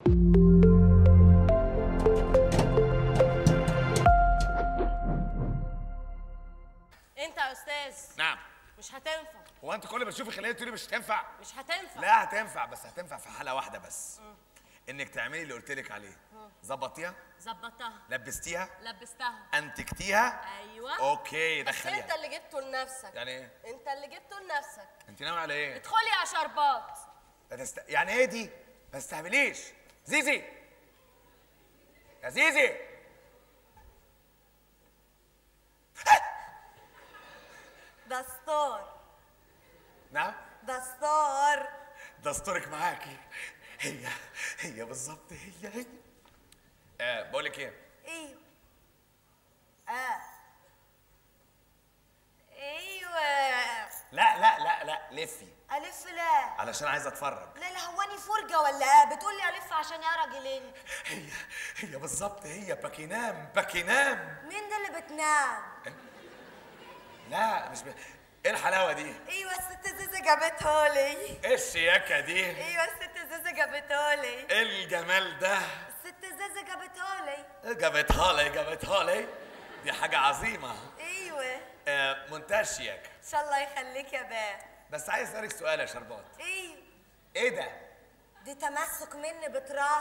انت يا استاذ نعم مش هتنفع هو انت كل ما تشوفي خليه تقولي مش هتنفع مش هتنفع لا هتنفع بس هتنفع في حاله واحده بس انك تعملي اللي قلت لك عليه ظبطيها ظبطتها لبستيها لبستها انتجتيها ايوه اوكي بس انت دخليها اللي جبته لنفسك يعني ايه انت اللي جبته لنفسك انت ناوي على ايه ادخلي يا شربات لا تست... يعني ايه دي ما تستهبليش زيزي يا زيزي دستور نعم دستور دستورك معاكي هي هي بالظبط هي هي آه بقول لك ايه ايوه اه ايوه لا لا لا لا لفي الف لا علشان عايز اتفرج لا لا هواني فرجه ولا ايه بتقولي الف عشان يا راجلين هي هي بالظبط هي باكينام باكينام مين ده اللي بتنام لا مش ب... ايه الحلاوه دي ايوه الست زيزة جابته لي ايه الشياكه دي ايوه الست زيزة جابته لي ايه الجمال ده الست زيزة جابته لي جابتها لي جابتها لي دي حاجه عظيمه ايوه آه منتهى الشياكه ان شاء الله يخليك يا باب بس عايز اسالك سؤال يا شربات ايوه ايه ده دي تمسك مني بتراس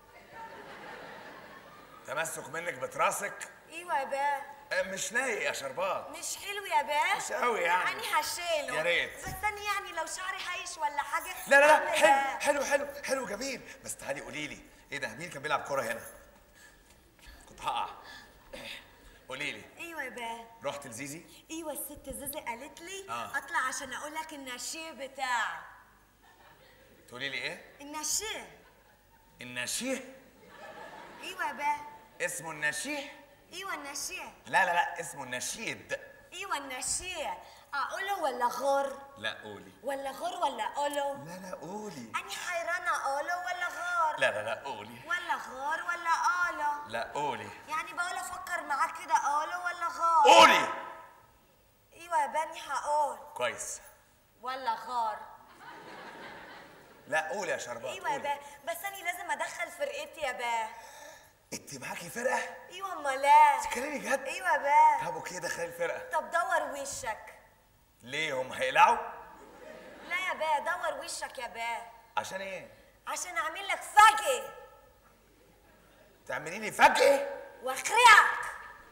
تمسك منك بتراسك ايوه يا باب آه مش لايق يا شربات مش حلو يا باب مش قوي يعني. يعني هشيله يا ريت. بس انا يعني لو شعري هايش ولا حاجه لا لا لا أعمل حلو إيه؟ حلو حلو حلو جميل بس تعالي قولي لي ايه ده مين كان بيلعب كوره هنا كنت هقع قولي لي ايوه يا باب رحت لزيزي ايوه الست زيزي قالت لي آه. اطلع عشان اقول لك النشيه بتاعي تقولي لي ايه النشيه النشيه ايوه يا باب اسمه النشيه ايوه النشيه لا لا لا اسمه النشيد ايوه النشيه اقوله ولا غر لا قولي ولا غر ولا اقوله لا لا قولي اني حيرانه اقوله ولا غار لا لا لا قولي ولا غار ولا اقوله لا قولي يعني بقول افكر معاك كده اقوله ولا غار قولي ايوه يا بني هقول كويس ولا غار لا قولي يا شربات ايوه يا قولي با بس انا لازم ادخل فرقتي يا با انت معاكي فرقه ايوه امال ايه تتكلمي جد ايوه يا با طب اوكي دخلي الفرقه طب دور وشك ليه هم هيقلعوا لا يا با دور وشك يا با عشان ايه عشان اعمل لك فجأة تعملي لي فجأة واخرعك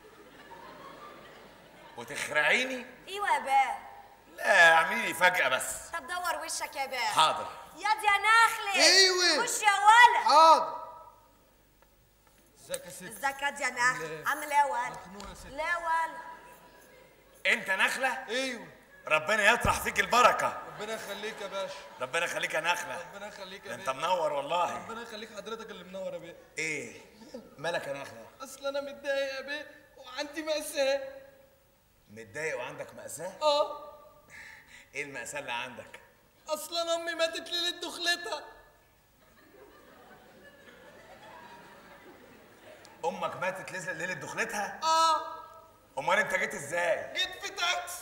وتخرعيني ايوه يا با لا اعملي لي فجأة بس طب دور وشك يا با حاضر ياض يا نخلة أيوة. خش يا ولد حاضر ازيك يا ست ازيك ياض يا نخلة لا. عامل ايه يا ولد مخنوق يا ست لا ولد انت نخلة ايوه ربنا يطرح فيك البركة ربنا يخليك يا باشا ربنا يخليك يا نخلة ربنا يخليك ده يا انت بيه منور والله ربنا يخليك حضرتك اللي منور يا بيه ايه مالك يا نخلة اصل انا متضايق يا بيه وعندي مأساة متضايق وعندك مأساة اه ايه المأساة اللي عندك اصل انا امي ماتت ليلة دخلتها امك ماتت ليلة ليلة دخلتها اه امال انت جيت ازاي جيت في تاكس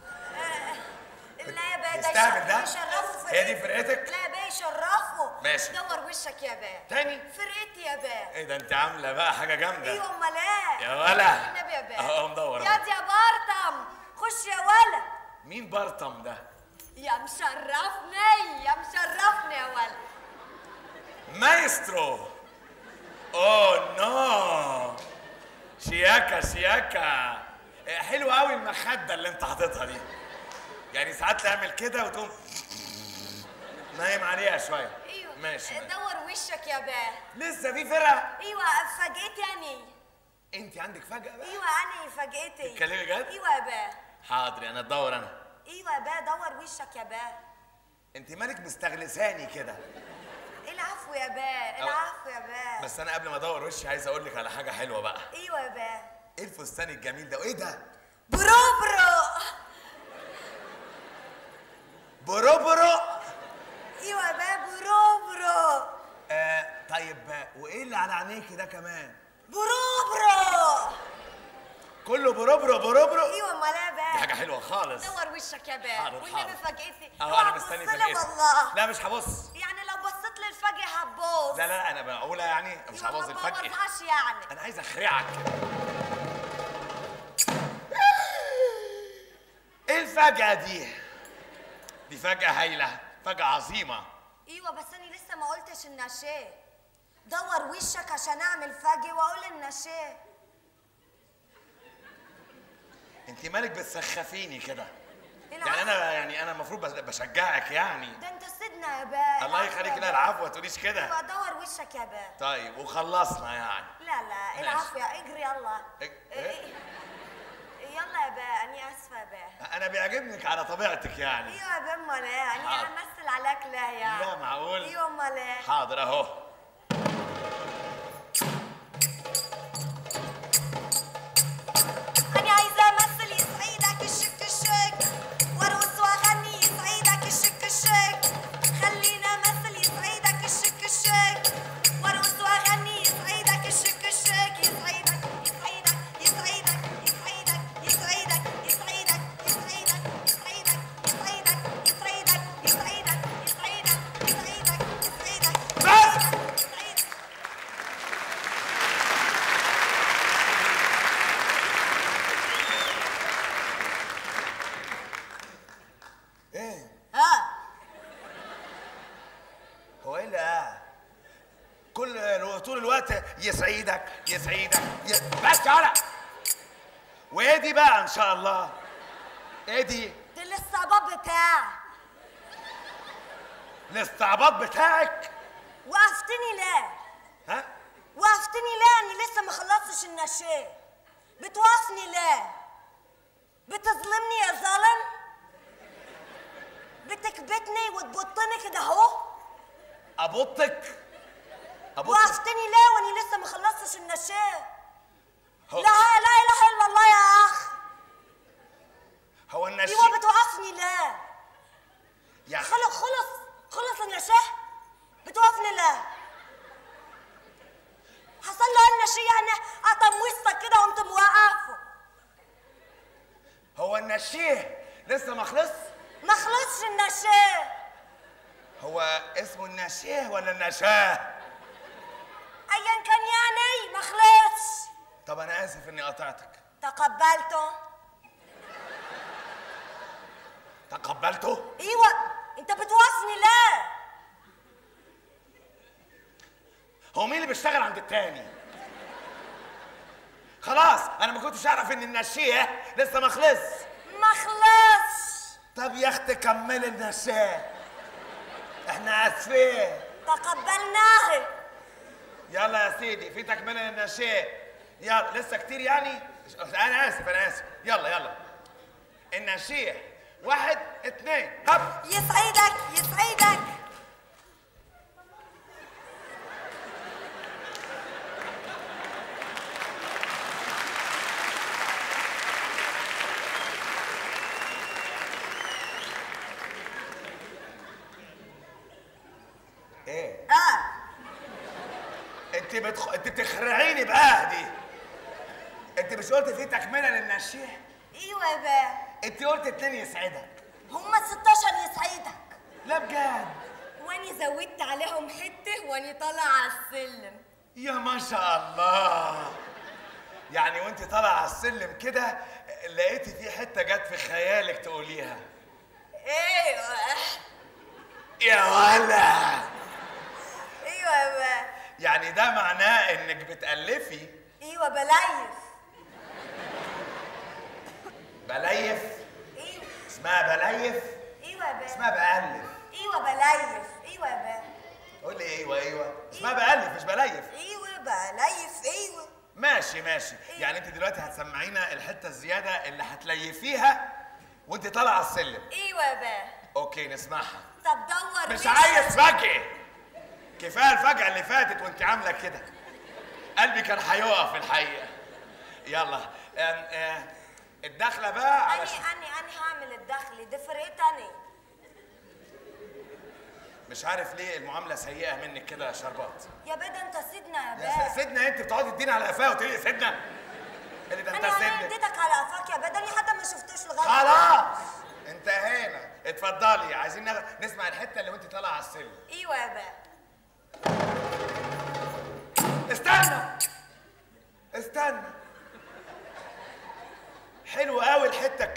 لا يا با ده يستهبل ده؟ يشرفوا هي دي فرقتي. فرقتك؟ لا يا با يشرفوا ماشي. دور وشك يا با تاني فرقتي يا با ايه ده انت عاملة بقى حاجة جامدة ايوه امال ايه يا ولا النبي يا با اهو مدور ياض يا بارتم خش يا ولد مين برطم ده يا مشرفني يا مشرفني يا ولد مايسترو اوه نو شياكة شياكة إيه، حلوة قوي المخدة اللي انت حاططها دي يعني ساعات تعمل كده وتقوم نايم عليها شوية ايوه ماشي ماشي. دور وشك يا با لسه في فرقة ايوه فاجئتي يعني انت عندك فجأة بقى ايوه انا فاجئتي تتكلمي جد؟ ايوه يا با حاضر انا ادور انا ايوه يا با دور وشك يا با انت مالك مستغلساني كده العفو يا با العفو يا با بس انا قبل ما ادور وشي عايز اقول لك على حاجة حلوة بقى ايوه يا با ايه الفستان الجميل ده وايه ده برو برو برو برو ايوه يا با برو برو آه طيب آه، وايه اللي على عينيكي ده كمان برو برو كله برو برو برو برو ايوه امال ايه دي بقى حاجة حلوة خالص دور وشك يا بقى حاضر، والنبي حاضر. فاجئتي اهو اوعى انا تبص مستني لي فجأتي والله لا مش هبص يعني لو بصيت لي الفجأة هتبوظ لا لا انا بقولها يعني مش أيوة، هبوظ ما الفجأة تبوظهاش يعني انا عايز اخرعك كده ايه الفجأة دي؟ دي فجأة هايلة فجأة عظيمة ايوه بس انا لسه ما قلتش النشاه دور وشك عشان اعمل فجي واقول النشاه انت مالك بتسخفيني كده العفو. يعني انا يعني انا المفروض بس- بشجعك يعني ده انت سيدنا يا با الله العفو يخليك يا لا با. العفو ما تقوليش كده ايوه دور وشك يا با طيب وخلصنا يعني لا لا العفو يا اجري يلا إج- إيه- إيه. يلا يا با اني اسفه يا با انا بيعجبنك على طبيعتك يعني ايوه يا با امال ايه اني حاضر. امثل عليك لا يعني لا معقول ايوه امال ايه حاضر اهو أنا عايزة أمثل يسعدك الشك الشك وأرقص وأغني يسعدك الشك الشك خلينا أمثل يسعدك الشك الشك وأرقص وأغني يسعدك الشك الشك يسعدك يسعدك يسعدك يسعدك يسعدك يسعدك يسعدك يسعدك يسعدك يسعدك يسعدك يسعدك يسعدك يسعدك بس يسعدك ايه ها هو ايه اللي قاعد؟ كل الو- طول الوقت يسعدك يسعدك ي... بس يا وايه دي بقى ان شاء الله ايه دي ده الاستعباط بتاعي الاستعباط بتاعك وقفتني ليه؟ ها وقفتني ليه؟ أنا لسه ما خلصتش النشاه بتوقفني ليه؟ بتظلمني يا ظالم؟ بتكبتني وتبطني كده اهو؟ ابطك ابطك وقفتني ليه وأنا لسه ما خلصتش النشاه؟ هو, لا لا إله إلا الله يا أخ هو النشيد أيوه بتوقفني ليه؟ يعني خلص خلص خلص النشاه بتوقفني ليه؟ حصل له النشيه يعني قطم وسطك كده وقمت موقفه هو النشيه لسه ما خلص ما خلصش النشاه هو اسمه النشيه ولا النشاه ايا كان يعني ما خلصش طب انا اسف اني قطعتك تقبلته تقبلته ايوه انت بتوصني ليه هو مين اللي بيشتغل عند التاني خلاص انا ما كنتش اعرف ان النشيه لسه ما خلص ما خلصش طب يا اختي كملي النشاه احنا اسفين تقبلناه يلا يا سيدي في تكمله للنشاه يلا لسه كتير يعني انا اسف انا اسف يلا يلا النشيه واحد اتنين هب يسعدك يسعدك ايه اه انت بتخ... انت بتخرعيني بقى دي انت مش قلت في تكمله للنشيه ايوه يا بابا انت قلت اتنين يسعدك هما 16 يسعدك لا بجد واني زودت عليهم حته واني طالعه على السلم يا ما شاء الله يعني وانت طالعه على السلم كده لقيتي في حته جت في خيالك تقوليها ايوه يا ولا ايوه يا بابا يعني ده معناه انك بتألفي ايوه بليف بليف ايوه اسمها بليف ايوه يا بابا اسمها بألف ايوه بليف ايوه يا بابا قول لي ايوه ايوه اسمها بألف مش بليف ايوه بليف ايوه ماشي ماشي يعني انت دلوقتي هتسمعينا الحته الزياده اللي هتليفيها وانت طالعه على السلم ايوه يا بابا اوكي نسمعها طب دور مش وشك. عايز فجأة كفايه الفجأة اللي فاتت وانت عامله كده قلبي كان هيقف الحقيقه يلا أم آه الدخله بقى اني علشان اني اني هعمل الدخل دي فرقتني مش عارف ليه المعامله سيئه منك كده يا شربات يا بابا انت سيدنا يا يا بابا س- سيدنا انت بتقعدي تديني على قفاه وتقولي سيدنا اللي ده انت انا سيدنا اديتك على قفاك يا بابا اني حتى ما شفتوش لغايه خلاص انتهينا اتفضلي عايزين نغ- نسمع الحته اللي وانت طالعه على السلم ايوه يا بابا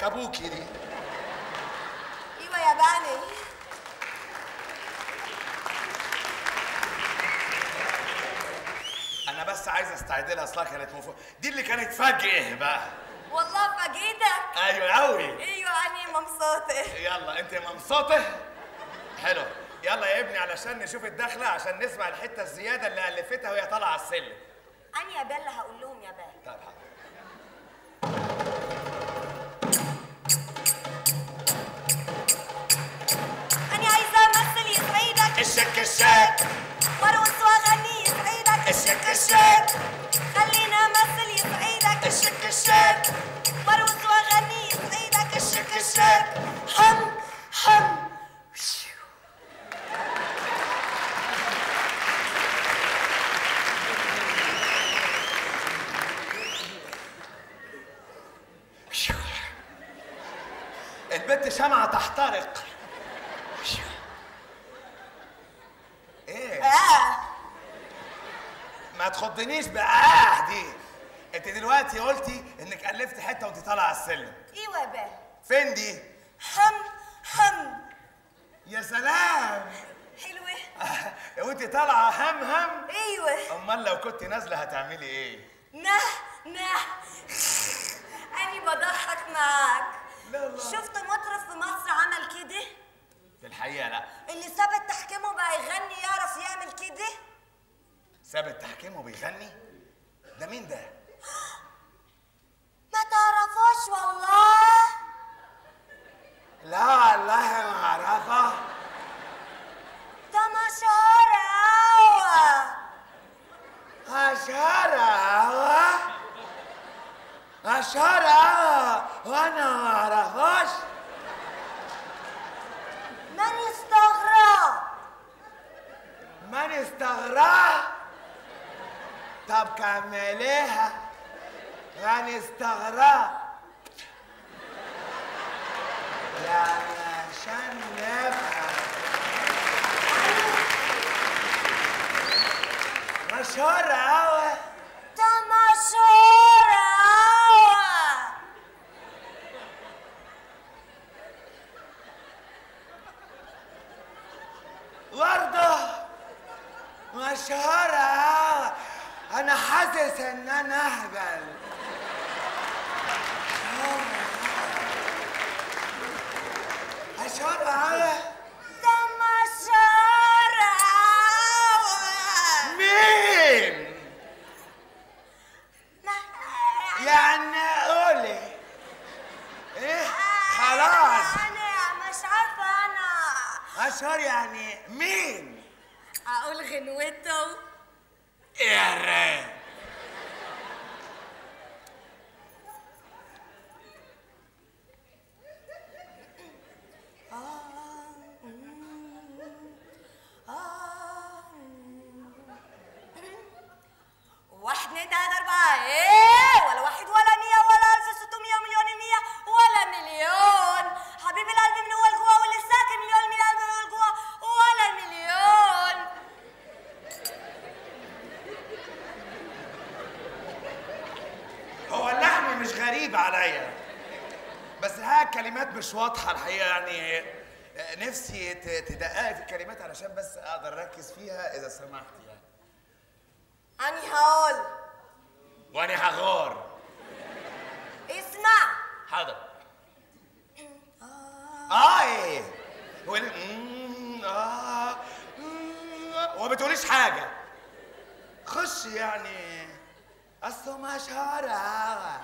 ابوكي دي ايوه يا باني انا بس عايز استعد لها اصلها كانت مفروض دي اللي كانت فجأة بقى والله فاجئتك ايوه قوي ايوه انا مبسوطه يلا انت مبسوطه حلو يلا يا ابني علشان نشوف الدخله عشان نسمع الحته الزياده اللي الفتها وهي طالعه على السلم انا يا بيلا هقول لهم يا بال طيب حاضر. انا عايزه امثل يسعدك الشك الشك وارقص واغني يسعدك الشك الشك خلينا امثل يسعدك الشك الشك وارقص واغني يسعدك الشك الشك حم حم البنت شمعة تحترق ايه اه ما تخضنيش بآه دي انت دلوقتي قلتي انك الفت حته وانت طالعه على السلم ايوه يا بال فين دي حم حم يا سلام حلوه وانت طالعه هم هم ايوه امال لو كنت نازله هتعملي ايه نه نه أنا بضحك معاك لا لا. شفت مطرب في مصر عمل كده في الحقيقه لا اللي ثبت تحكيمه بقى يغني يعرف يعمل كده ساب التحكيم وبيغني ده مين ده ما تعرفوش والله لا والله ما اعرفه ده مشهور أوي اشهر هوا اشهر هوا وانا ما اعرفوش من يستغرب من استغرب طب كمليها من استغرب يعني عشان نفهم مشهور أوي ده مشهور أوي برضه مشهور أوي أنا حاسس إن أنا أهبل مشهور أوي ده مشهور أوي مين؟ ما- يعني قولي ايه خلاص أنا مش عارفة أنا اشهر يعني مين أقول غنوته يا ريت واحد اتنين تلاتة أربعة إيه ولا واحد ولا مية ولا ألف ستمية مليون مية ولا مليون حبيب القلب من هو لجوا واللي ساكن مليون من القلب من هو لجوا ولا مليون هو اللحن مش غريب عليا بس ها كلمات مش واضحه الحقيقه يعني نفسي ت- تدققي في الكلمات علشان بس اقدر اركز فيها اذا سمحت يعني أني هقول وانا هغار اسمع حاضر اه ايه وال... مم، اه مم، وما بتقوليش حاجه خش يعني اصله مشهور أوي.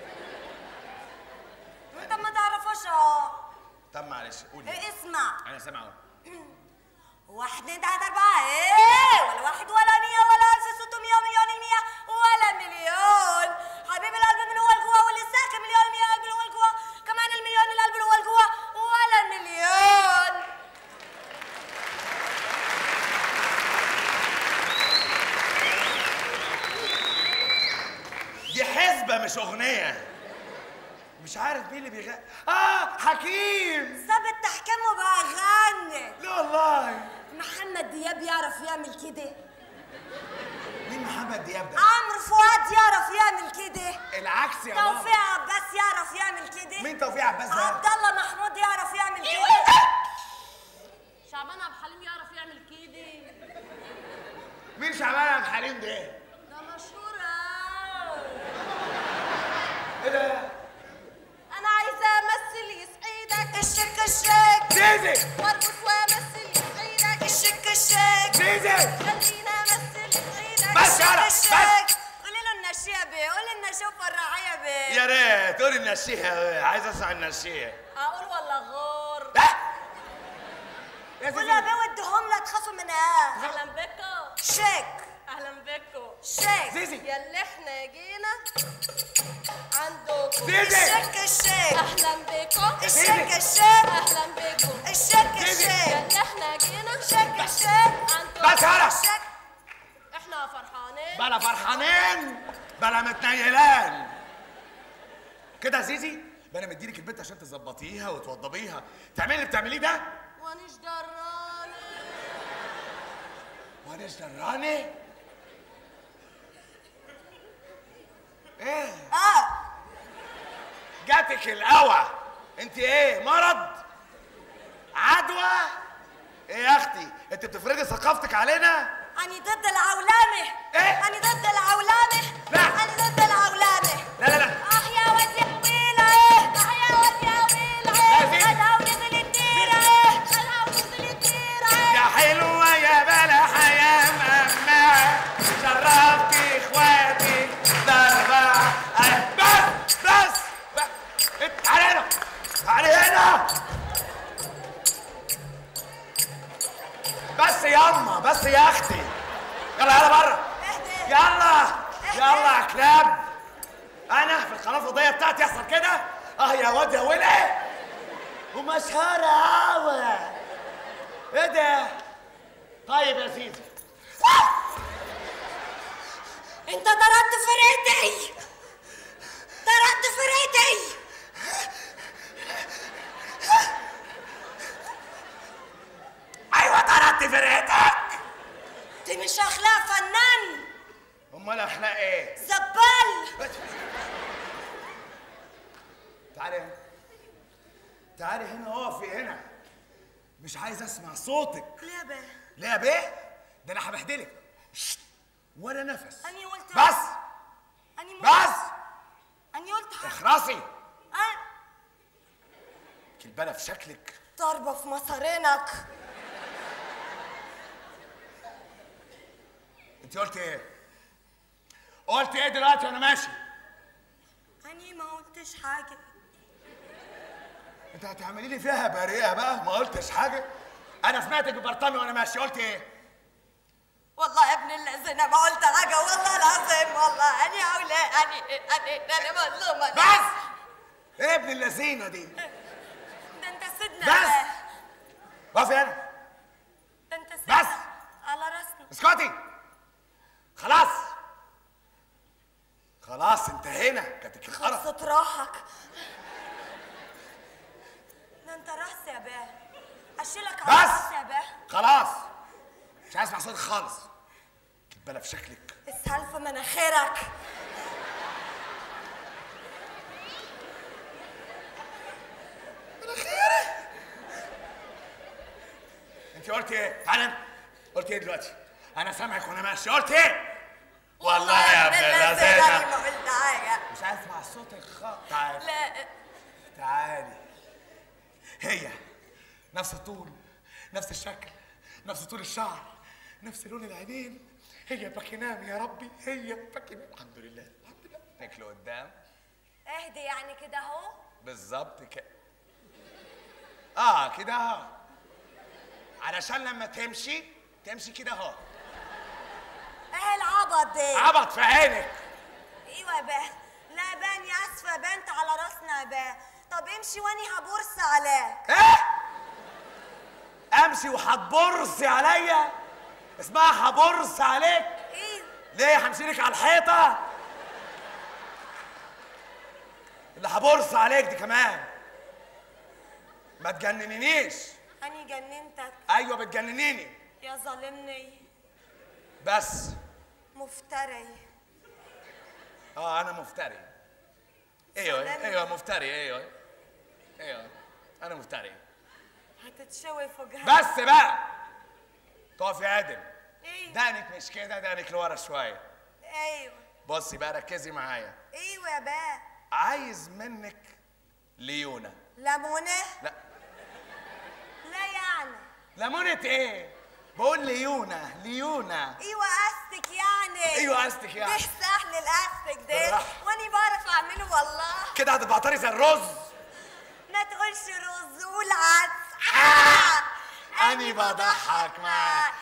أنت ما تعرفوش أهو طب معلش قولي إيه اسمع انا سامع أهو. واحد اتنين تلاتة أربعة إيه ولا واحد ولا مية ولا ألف ستمية مليون المية ولا مليون حبيب القلب من هو لجوا واللي ساكن مليون المية قلب اللي هو لجوا كمان المليون القلب اللي هو لجوا ولا مليون دي حسبه مش اغنيه مش عارف مين اللي بيغني اه حكيم ساب التحكيم وبقى غني لا والله محمد دياب يعرف يعمل كده مين محمد احمد دياب ده عمرو فؤاد يعرف يعمل كده العكس يا ماما توفيق عباس يعرف يعمل كده مين توفيق عباس ده عبد الله محمود يعرف يعمل كده شعبان عبد الحليم يعرف يعمل كده مين شعبان عبد الحليم ده ده مشهور أوي. ايه ده انا عايزه امثل يسعدك الشك الشك زيزي وارقص وامثل يسعدك الشك الشك زيزي خلينا امثل يسعدك بس يلا بس الشك قولي له النشيه بيه قولي النشيه فرعيه بيه يا ريت قولي النشيه عايز اسمع النشيه اقول ولا غور لا يا قولي يا زيزي بيه وديهم لا تخافوا منها اهلا بكم شك اهلا بكم شك زيزي يا احنا جينا عندكم زيزي الشك الشك اهلا بكم الشك الشك اهلا بكم الشك زيزي. الشك يا احنا جينا الشك الشك عندكم بس يلا الشك احنا فرحانين بلا فرحانين بلا متنيلان كده يا زيزي ده انا مديلك البنت عشان تظبطيها وتوضبيها تعملي اللي بتعمليه ده وانيش دراني وانا ايش دراني ايه اه جاتك القوى انت ايه مرض عدوى ايه يا اختي انت بتفرضي ثقافتك علينا أنا ضد العولمة إيه؟ أنا ضد العولمة لا. أنا ضد العولمة لا لا لا آه يا واد يا ويلة إيه آه يا واد يا ويلة لا، إيه زين. خدها ونزل الديرة إيه خدها ونزل الديرة إيه يا حلوة يا بلح يا ماما شرفتي اخواتي ضربة أي- بس بس بس إنت تعالي هنا تعالي هنا بس ياما بس يا اختي يلا يلا بره اهدي يلا يلا يا كلاب انا في القناه الفضائيه بتاعتي يحصل كده اه يا واد يا ولد ومشهورة قوي ايه ده طيب يا سيدي أنت طردت فرقتي طردت فرقتي ايوه طردت فرقتك دي مش أخلاق فنان امال اخلاق ايه زبال تعالي هنا تعالي هنا اقفي هنا مش عايز اسمع صوتك ليه يا بيه ليه يا بيه ده انا هبهدلك شت. ولا نفس أنا قلت بس أنا م- بس أنا قلت حاجة اخرسي أه كلبانه في شكلك ضربة في مصارينك انت قلت ايه قلت ايه دلوقتي وانا ماشي أنا ما قلتش حاجة انت هتعملي لي فيها بريئه بقى ما قلتش حاجه انا سمعتك ببرطمي وانا ماشي قلت ايه والله يا ابن الذين ما قلت حاجة والله العظيم والله أنا أولى أنا أنا أنا مظلومة بس ايه ابن اللذينه دي ده أنت سيدنا بس. بقى. وقفي هنا ده أنت سيدنا بس. على راسنا اسكتي خلاص خلاص انتهينا كانت الخرف خلصت روحك ده أنت راس يا باه أشيلك على بس. راسي يا باه خلاص مش عايز اسمع صوتك خالص كبالة في شكلك اسهل في مناخيرك انت قلت ايه تعالى انت. قلت ايه دلوقتي انا سامعك وانا ماشي قلت ايه والله يا ابن أنا اللذينه ما قلت حاجة مش عايز اسمع صوتك خالص تعالي لا تعالي هي نفس الطول نفس الشكل نفس طول الشعر نفس لون العينين هي باكينام يا ربي هي باكينام الحمد لله الحمد لله تاكلوا قدام اهدي يعني كده اهو بالظبط كده اه كده اهو علشان لما تمشي تمشي كده اهو ايه العبط ده عبط في عينك ايوه يا باه لا بان يا اسفه بنت على راسنا يا باه طب امشي واني هبورس عليك ايه امشي وهتبرصي عليا اسمها هبرص عليك ايه ليه همشيلك على الحيطه اللي هبرص عليك دي كمان ما تجننينيش اني جننتك ايوه بتجننيني يا ظالمني بس مفتري اه انا مفتري ايوه سلام. ايوه مفتري ايوه ايوه انا مفتري هتتشوي فوقها بس بقى تقف يا عادل ايوه دقنك مش كده دقنك لورا شويه ايوه بصي بقى ركزي معايا ايوه يا باه عايز منك ليونه ليمونه لا لا يعني ليمونه ايه بقول ليونه ليونه ايوه قصدك يعني ايوه قصدك يعني ده سهل القصدك ده بالراحة. واني بعرف اعمله والله كده هتبعتري زي الرز ما تقولش رز قول عدس آه. أني بضحك معاك.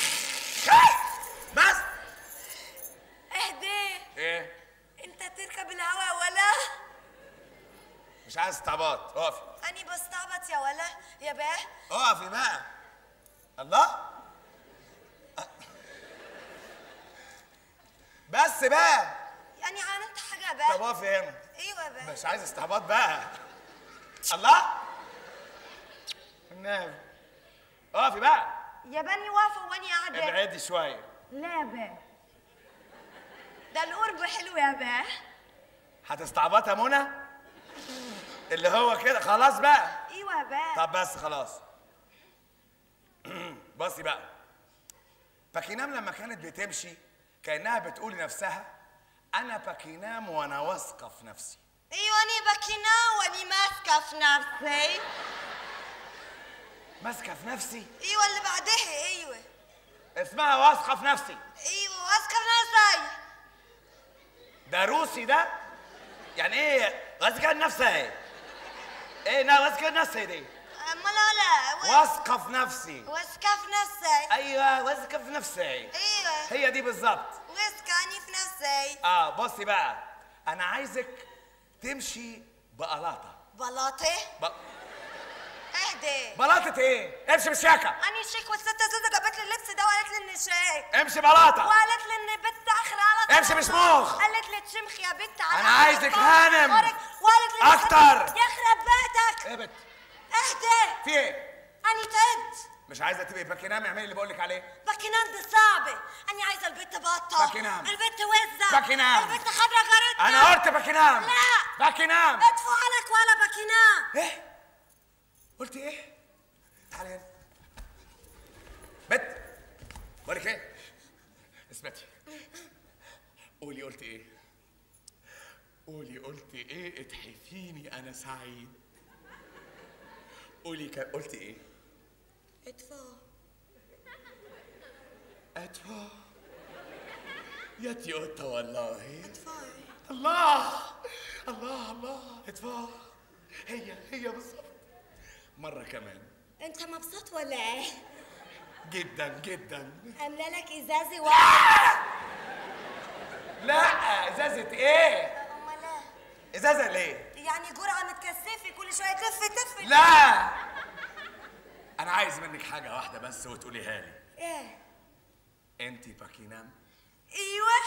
بس اهدي ايه انت تركب الهواء ولا مش عايز استعباط اقفي اني بستعبط يا ولا يا باه اقفي بقى الله بس بقى يعني عملت حاجه طب باه اقفي هنا ايوه يا باه مش عايز استعباط بقى الله النبي اقفي بقى يا بني واقفه واني قاعده ابعدي شويه لا يا باه ده القرب حلو يا باه هتستعبط يا منى اللي هو كده خلاص بقى ايوه يا باه طب بس خلاص بصي بقى باكينام لما كانت بتمشي كانها بتقول لنفسها انا باكينام وانا واثقه في نفسي ايوه اني بكينا واني ماسكه في نفسي ماسكه في نفسي ايوه اللي بعدها ايوه اسمها واثقه في نفسي ايوه ماسكه في نفسي ده روسي ده يعني ايه واثقه في نفسها ايه ايه نا واثقه في نفسي دي امال لا واثقه في نفسي ماسكه في نفسي ايوه واثقه في نفسي ايوه هي دي بالظبط ماسكه اني في نفسي اه بصي بقى انا عايزك تمشي بقلاطه بلاطه ب... اهدي بلاطه ايه امشي بالشياكه اني شيك والست زوزة جابت لي اللبس ده وقالت لي اني شيك امشي بلاطه وقالت لي اني بنت اخر على امشي بشموخ. قالت لي تشمخ يا بنت على أنا عايزك هانم. وقالت لي أكتر. يخرب بيتك ايه بت اهدي في ايه اني تعبت مش عايزه تبقي باكينام اعملي اللي بقول لك عليه باكينام دي صعبة أنا عايزة البنت بطة باكينام. البنت وزة باكينام. البنت خضرا جارتنا انا قلت باكينام لا. باكينام ادفع لك ولا باكينام ايه قلت ايه تعالي هنا بت بقول لك ايه اثبتي قولي قلت ايه قولي قلت ايه اتحفيني انا سعيد قولي كان قلت ايه ادفع ادفع يا تيوتا والله ادفعي الله الله الله ادفع هي هي بالظبط مرة كمان أنت مبسوط ولا إيه؟ جدا جدا عاملة لك إزازة واحدة لا ازازة ايه؟ أمال إيه؟ ازازة ليه؟ يعني جرعة متكثفة كل شوية تف تف لا انا عايز منك حاجة واحدة بس وتقوليها لي إيه؟ انت باكينام أيوه